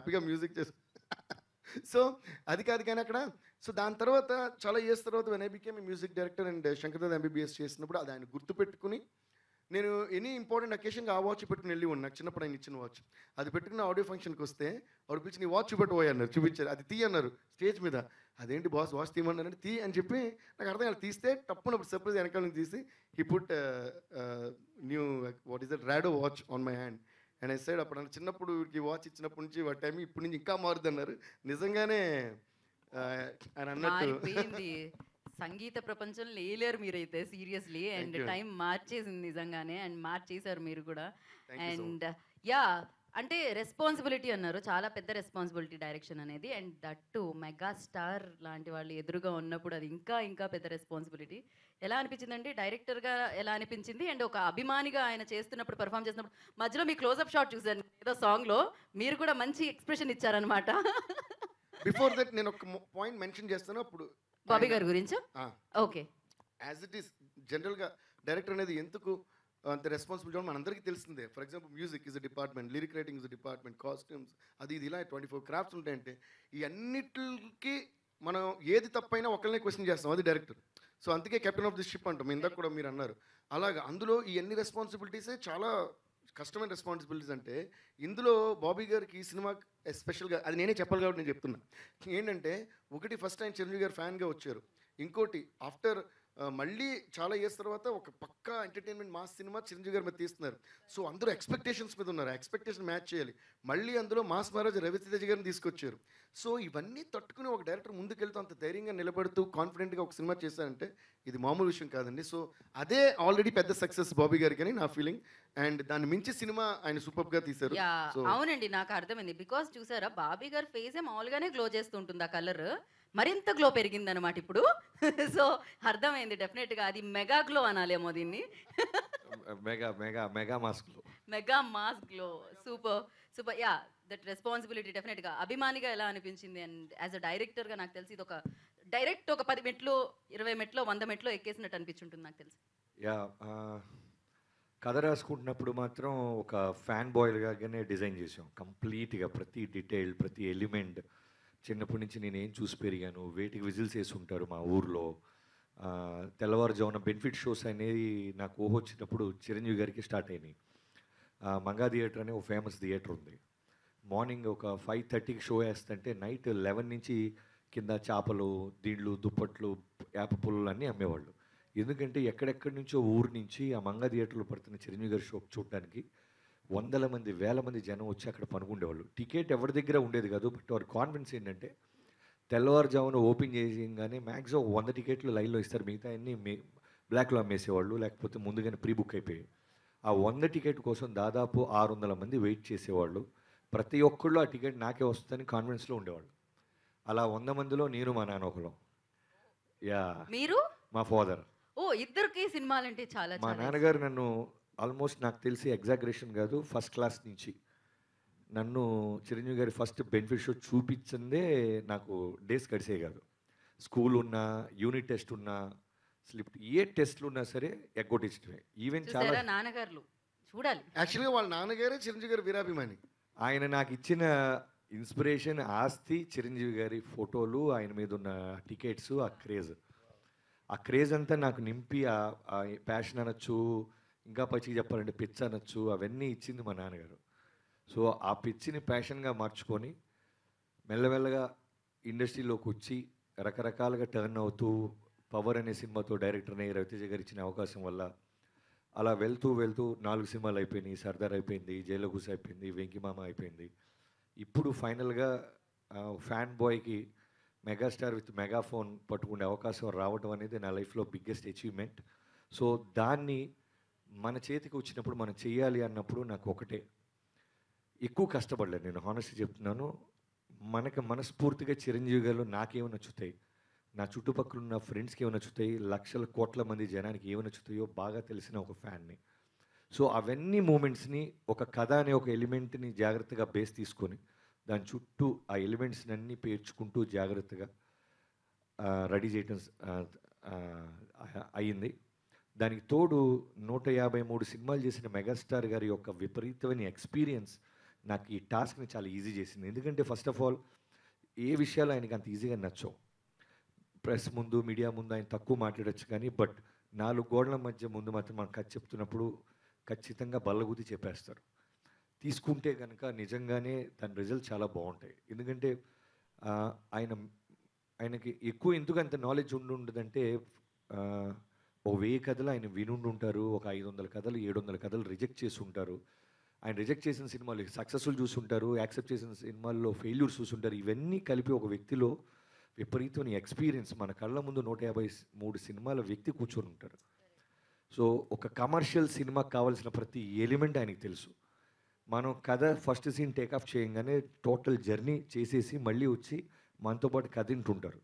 హ్యాపీగా మ్యూజిక్ చేసి సో అది కాదు కానీ అక్కడ సో దాని తర్వాత చాలా ఇయర్స్ తర్వాత when I became music director and Shankar Dada MBBS చేసినప్పుడు అది ఆయన గుర్తుపెట్టుకుని నేను ఎనీ ఇంపార్టెంట్ అకేషన్కి ఆ వాచ్ పెట్టుకుని వెళ్ళి ఉన్నాను నాకు చిన్నప్పుడు ఆయన ఇచ్చిన వాచ్ అది పెట్టుకుని ఆడియో ఫంక్షన్కి వస్తే ఆవిడ పిలిచి నీ వాచ్ చూపెట్టుపోయి అన్నారు చూపించారు అది తీ అన్నారు స్టేజ్ మీద అదేంటి బాస్ వాచ్ తీయమన్నారంటే తీ అని చెప్పి నాకు అర్థం కాదు తీస్తే టప్పునప్పుడు సర్ప్రైజ్ వెనకాల నుంచి తీసి he put new what is that Rado watch on my hand and I side అప్పుడు నాకు చిన్నప్పుడు ఈ వాచ్ ఇచ్చినప్పటి నుంచి వాటి టైం ఇప్పటి నుంచి ఇంకా మారుద్ది అన్నారు నిజంగానే ఆ, ఆయన అన్నట్టు మారిపోయింది సంగీత ప్రపంచం లేలేరు మీరైతే సీరియస్లీ అండ్ you. టైం మార్చేసింది నిజంగానే అండ్ మార్చేశారు మీరు కూడా Thank you so and yeah అంటే రెస్పాన్సిబిలిటీ అన్నారు చాలా పెద్ద రెస్పాన్సిబిలిటీ డైరెక్షన్ అనేది అండ్ దట్టు మెగా స్టార్ లాంటి వాళ్ళు ఎదురుగా ఉన్నప్పుడు అది ఇంకా ఇంకా పెద్ద రెస్పాన్సిబిలిటీ ఎలా అనిపించిందండి డైరెక్టర్గా ఎలా అనిపించింది అండ్ ఒక అభిమానిగా ఆయన చేస్తున్నప్పుడు పర్ఫామ్ చేస్తున్నప్పుడు మధ్యలో మీ క్లోజ్అప్ షాట్ చూసాను ఏదో సాంగ్లో మీరు కూడా మంచి ఎక్స్ప్రెషన్ ఇచ్చారనమాట బిఫోర్ దట్ నేను ఒక పాయింట్ మెన్షన్ చేస్తాను అప్పుడు బాబీ గారి గురించి ఆ, ఓకే యాజ్ ఇట్ ఈస్ జనరల్గా డైరెక్టర్ అనేది ఎందుకు అంత రెస్పాన్సిబిలిటీ మన అందరికీ తెలిసిందే for example music is department lyric writing is department costumes అది ఇది ఇలా ట్వంటీ ఫోర్ క్రాఫ్ట్స్ ఉంటాయంటే ఈ అన్నిటికి మనం ఏది తప్పైనా ఒకళ్ళనే క్వశ్చన్ చేస్తాం అది డైరెక్టర్ సో అందుకే కెప్టెన్ ఆఫ్ ది షిప్ అంటాం ఇందాక కూడా మీరు అన్నారు అలాగా అందులో ఈ అన్ని రెస్పాన్సిబిలిటీసే చాలా కష్టమైన రెస్పాన్సిబిలిటీస్ అంటే ఇందులో బాబీ గారికి ఈ సినిమా ఎస్పెషల్గా అది నేనే చెప్పాలి కాబట్టి నేను చెప్తున్నా ఏంటంటే ఒకటి ఫస్ట్ టైం చిరంజీవి గారు ఫ్యాన్గా వచ్చారు ఇంకోటి ఆఫ్టర్ మళ్ళీ చాలా ఇయర్స్ తర్వాత ఒక పక్కా ఎంటర్టైన్మెంట్ మాస్ సినిమా చిరంజీవి గారి మీద తీస్తున్నారు సో అందరూ ఎక్స్పెక్టేషన్స్ మీద ఉన్నారు ఎక్స్పెక్టేషన్ మ్యాచ్ చేయాలి మళ్ళీ అందులో మాస్ మహారాజ్ రవితేజ గారిని తీసుకొచ్చారు సో ఇవన్నీ తట్టుకుని ఒక డైరెక్టర్ ముందుకెళ్తూ అంత ధైర్యంగా నిలబడుతూ కాన్ఫిడెంట్గా ఒక సినిమా చేశారంటే ఇది మామూలు విషయం కాదండి సో అదే ఆల్రెడీ పెద్ద సక్సెస్ బాబీ గారికి అని నా ఫీలింగ్ అండ్ దాన్ని మించి సినిమా ఆయన సూపర్గా తీశారు యా సో అవునండి నాకు అర్థమైంది బికాస్ చూసారా బాబీ గారి ఫేస్ మామూలుగానే గ్లో చేస్తుంటుంది ఆ కలర్ మరింత గ్లో పెరిగింది అనమాట ఇప్పుడు సో అర్థమైంది డెఫినెట్ గా అది మెగా గ్లో అనాలేమో దీన్ని మెగా మెగా మెగా మాస్క్లు mega mass glow super super yeah that responsibility definite గా అభిమానిగా ఎలా అనిపించింది అండ్ యాజ్ అ డైరెక్టర్ గా నాకు తెలిసి ఇది ఒక డైరెక్ట్ ఒక పది మెట్లు ఇరవై మెట్లు వంద మెట్లు ఎక్కేసినట్టు అనిపించుంటుంది నాకు తెలిసి యా ఆ, కథ రాసుకుంటున్నప్పుడు మాత్రం ఒక ఫ్యాన్ బాయ్లుగానే డిజైన్ చేసాం కంప్లీట్గా ప్రతి డీటెయిల్ ప్రతి ఎలిమెంట్ చిన్నప్పటి నుంచి నేను ఏం చూసి పెరిగాను వేటికి విజిల్స్ వేసి ఉంటారు మా ఊర్లో ఆ, తెల్లవారుజామున బెనిఫిట్ షోస్ అనేది నాకు ఊహ వచ్చినప్పుడు చిరంజీవి గారికి స్టార్ట్ అయినాయి ఆ, మంగా థియేటర్ అనే ఒక ఫేమస్ థియేటర్ ఉంది మార్నింగ్ ఒక ఫైవ్ థర్టీకి షో వేస్తుంటే నైట్ లెవెన్ నుంచి కింద చేపలు దీండ్లు దుప్పట్లు వేప పుల్లలు అన్నీ అమ్మేవాళ్ళు ఎందుకంటే ఎక్కడెక్కడి నుంచో ఊరు నుంచి ఆ మంగ థియేటర్లో పడుతున్న చిరంజీవి గారి షో చూడడానికి వందల మంది వేల మంది జనం వచ్చి అక్కడ పనుకుండేవాళ్ళు టికెట్ ఎవరి దగ్గర ఉండేది కాదు బట్ వారి కాన్ఫిడెన్స్ ఏంటంటే తెల్లవారుజామున ఓపెన్ చేయగానే మ్యాక్సిమం వంద టికెట్లు లైన్లో ఇస్తారు మిగతా అన్ని మే బ్లాక్లో అమ్మేసేవాళ్ళు లేకపోతే ముందుగానే ప్రీ బుక్ అయిపోయాయి ఆ వంద టికెట్ కోసం దాదాపు ఆరు వందల మంది వెయిట్ చేసేవాళ్ళు ప్రతి ఒక్కళ్ళు ఆ టికెట్ నాకే వస్తుందని కాన్ఫిడెన్స్లో ఉండేవాళ్ళు అలా వంద మందిలో నేను మా నాన్న ఒకళ్ళం యా మీరు మా ఫాదర్ ఓ ఇద్దరికి సినిమాలంటే చాలా మా చాలా నాన్నగారు నన్ను ఆల్మోస్ట్ నాకు తెలిసి ఎగ్జాగరేషన్ కాదు ఫస్ట్ క్లాస్ నుంచి నన్ను చిరంజీవి గారి ఫస్ట్ బెనిఫిట్ షో చూపించిందే నాకు డేస్ గడిసే కాదు స్కూల్ ఉన్నా యూనిట్ టెస్ట్ ఉన్నా స్లిప్ ఏ టెస్ట్లు ఉన్నా సరే ఎగ్గొట్టించడమే ఈవెన్ చాలా చూసారా నాన్నగారులు చూడాలి యాక్చువల్గా వాళ్ళ నాన్నగారే చిరంజీవి గారి వీరాభిమాని ఆయన నాకు ఇచ్చిన ఇన్స్పిరేషన్ ఆస్తి చిరంజీవి గారి ఫోటోలు ఆయన మీద ఉన్న టికెట్స్ ఆ క్రేజ్ ఆ క్రేజ్ అంతా నాకు నింపి ఆ ప్యాషన్ అనొచ్చు ఇంకా పచ్చిగా చెప్పాలంటే పిచ్ అనొచ్చు అవన్నీ ఇచ్చింది మా నాన్నగారు సో ఆ పిచ్చిని ప్యాషన్గా మార్చుకొని మెల్లమెల్లగా ఇండస్ట్రీలోకి వచ్చి రకరకాలుగా టర్న్ అవుతూ పవర్ అనే సినిమాతో డైరెక్టర్ని రవితేజ గారు ఇచ్చిన అవకాశం వల్ల అలా వెళ్తూ వెళ్తూ నాలుగు సినిమాలు అయిపోయినాయి సర్దార్ అయిపోయింది జైలగుస్ అయిపోయింది వెంకిమామ అయిపోయింది ఇప్పుడు ఫైనల్గా ఫ్యాన్ బాయ్కి మెగాస్టార్ విత్ మెగాఫోన్ పట్టుకునే అవకాశం రావడం అనేది నా లైఫ్లో బిగ్గెస్ట్ అచీవ్మెంట్ సో దాన్ని మన చేతికి వచ్చినప్పుడు మనం చేయాలి అన్నప్పుడు నాకు ఒకటే ఎక్కువ కష్టపడలేదు నేను హానెస్ట్గా చెప్తున్నాను మనకి మనస్ఫూర్తిగా చిరంజీవి గారు నాకేమి నచ్చుతాయి నా చుట్టుపక్కల ఉన్న ఫ్రెండ్స్కి ఏమి నచ్చుతాయి లక్షల కోట్ల మంది జనానికి ఏమి నచ్చుతాయో బాగా తెలిసిన ఒక ఫ్యాన్ని సో అవన్నీ మూమెంట్స్ని ఒక కథ అనే ఒక ఎలిమెంట్ని జాగ్రత్తగా బేస్ తీసుకొని దాని చుట్టూ ఆ ఎలిమెంట్స్ని అన్నీ పేర్చుకుంటూ జాగ్రత్తగా రెడీ చేయటం ఆ, ఆ, అయ్యింది దానికి తోడు నూట యాభై మూడు సినిమాలు చేసిన మెగాస్టార్ గారి యొక్క విపరీతమైన ఎక్స్పీరియన్స్ నాకు ఈ టాస్క్ని చాలా ఈజీ చేసింది ఎందుకంటే ఫస్ట్ ఆఫ్ ఆల్ ఏ విషయాలు ఆయనకి అంత ఈజీగా నచ్చవు ప్రెస్ ముందు మీడియా ముందు ఆయన తక్కువ మాట్లాడొచ్చు కానీ బట్ నాలుగు గోడల మధ్య ముందు మాత్రం మనం కథ చెప్తున్నప్పుడు ఖచ్చితంగా బల్లగుద్ది చెప్పేస్తారు తీసుకుంటే కనుక నిజంగానే దాని రిజల్ట్ చాలా బాగుంటాయి ఎందుకంటే ఆ, ఆయన ఆయనకి ఎక్కువ ఎందుకు అంత నాలెడ్జ్ ఉండి ఉండదంటే ఆ, ఓ వెయ్యి కథలు ఆయన వినుండి ఉంటారు ఒక ఐదు వందల కథలు ఏడు వందల కథలు రిజెక్ట్ చేసి ఉంటారు ఆయన రిజెక్ట్ చేసిన సినిమాలు సక్సెస్ఫుల్ చూసుంటారు యాక్సెప్ట్ చేసిన సినిమాల్లో ఫెయిల్యూర్స్ చూసుంటారు ఇవన్నీ కలిపి ఒక వ్యక్తిలో విపరీతమైన ఎక్స్పీరియన్స్ మన కళ్ళ ముందు నూట యాభై స్- మూడు సినిమాల వ్యక్తి కూర్చొని ఉంటారు సో ఒక కమర్షియల్ సినిమాకి కావాల్సిన ప్రతి ఎలిమెంట్ ఆయనకి తెలుసు మనం కథ ఫస్ట్ సీన్ టేకాఫ్ చేయగానే టోటల్ జర్నీ చేసేసి మళ్ళీ వచ్చి మనతో పాటు కథ వింటుంటారు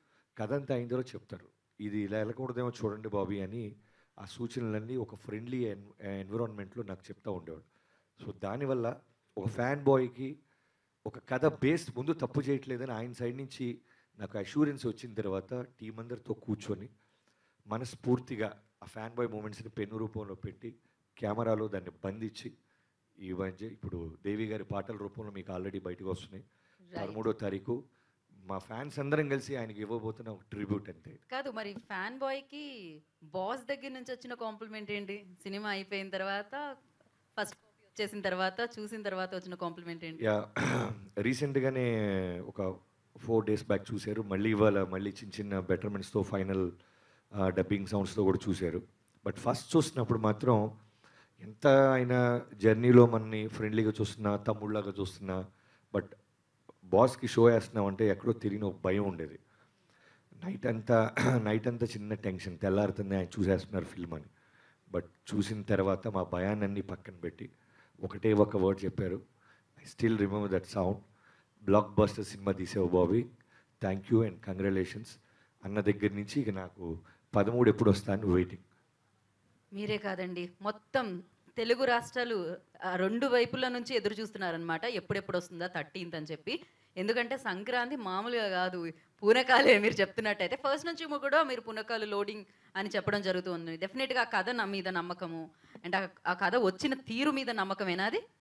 కథ అంతా అయిన తర్వాత చెప్తారు ఇది ఇలా వెళ్ళకూడదేమో చూడండి బాబీ అని ఆ సూచనలన్నీ ఒక ఫ్రెండ్లీ ఎన్విరాన్మెంట్లో నాకు చెప్తా ఉండేవాడు సో దానివల్ల ఒక ఫ్యాన్ బాయ్కి ఒక కథ బేస్ ముందు తప్పు చేయట్లేదని ఆయన సైడ్ నుంచి నాకు అష్యూరెన్స్ వచ్చిన తర్వాత టీం అందరితో కూర్చొని మనస్ఫూర్తిగా ఆ ఫ్యాన్ బాయ్ మూమెంట్స్ని పెన్ను రూపంలో పెట్టి కెమెరాలో దాన్ని బంధించి ఈ మధ్య ఇప్పుడు దేవి గారి పాటల రూపంలో మీకు ఆల్రెడీ బయటకు వస్తున్నాయి పదమూడో తారీఖు మా ఫ్యాన్స్ అందరం కలిసి ఆయనకి ఇవ్వబోతున్న ఒక ట్రిబ్యూట్ అంతే కాదు మరి ఫ్యాన్ బాయ్కి బాస్ దగ్గర నుంచి వచ్చిన కాంప్లిమెంట్ ఏంటి సినిమా అయిపోయిన తర్వాత ఫస్ట్ కాపీ వచ్చేసిన తర్వాత చూసిన తర్వాత వచ్చిన కాంప్లిమెంట్ ఏంటి యా రీసెంట్గానే ఒక ఫోర్ డేస్ బ్యాక్ చూశారు మళ్ళీ ఇవాళ మళ్ళీ చిన్న చిన్న బెటర్మెంట్స్తో ఫైనల్ డబ్బింగ్ సౌండ్స్తో కూడా చూశారు బట్ ఫస్ట్ చూసినప్పుడు మాత్రం ఎంత ఆయన జర్నీలో మనని ఫ్రెండ్లీగా చూస్తున్నా తమ్ముళ్ళలాగా చూస్తున్నా బట్ బాస్కి షో వేస్తున్నామంటే ఎక్కడో తిరిగిన ఒక భయం ఉండేది నైట్ అంతా నైట్ అంతా చిన్న టెన్షన్ తెల్లారుతుంది ఆయన చూసేస్తున్నారు ఫిల్మ్ అని బట్ చూసిన తర్వాత మా భయాన్ని పక్కన పెట్టి ఒకటే ఒక వర్డ్ చెప్పారు I still remember that sound blockbuster సినిమా తీసావు Bobby thank you and congratulations అన్న దగ్గర నుంచి ఇక నాకు పదమూడు ఎప్పుడు వస్తాను వెయిటింగ్ మీరే కాదండి మొత్తం తెలుగు రాష్ట్రాలు ఆ, రెండు వైపుల నుంచి ఎదురు చూస్తున్నారనమాట ఎప్పుడెప్పుడు వస్తుందా థర్టీన్త్ అని చెప్పి ఎందుకంటే సంక్రాంతి మామూలుగా కాదు పూనకాలే మీరు చెప్తున్నట్టయితే ఫస్ట్ నుంచి కూడా మీరు పునకాలు లోడింగ్ అని చెప్పడం జరుగుతుంది డెఫినెట్గా ఆ కథ నా మీద నమ్మకము అండ్ ఆ- ఆ కథ వచ్చిన తీరు మీద నమ్మకమేనా అది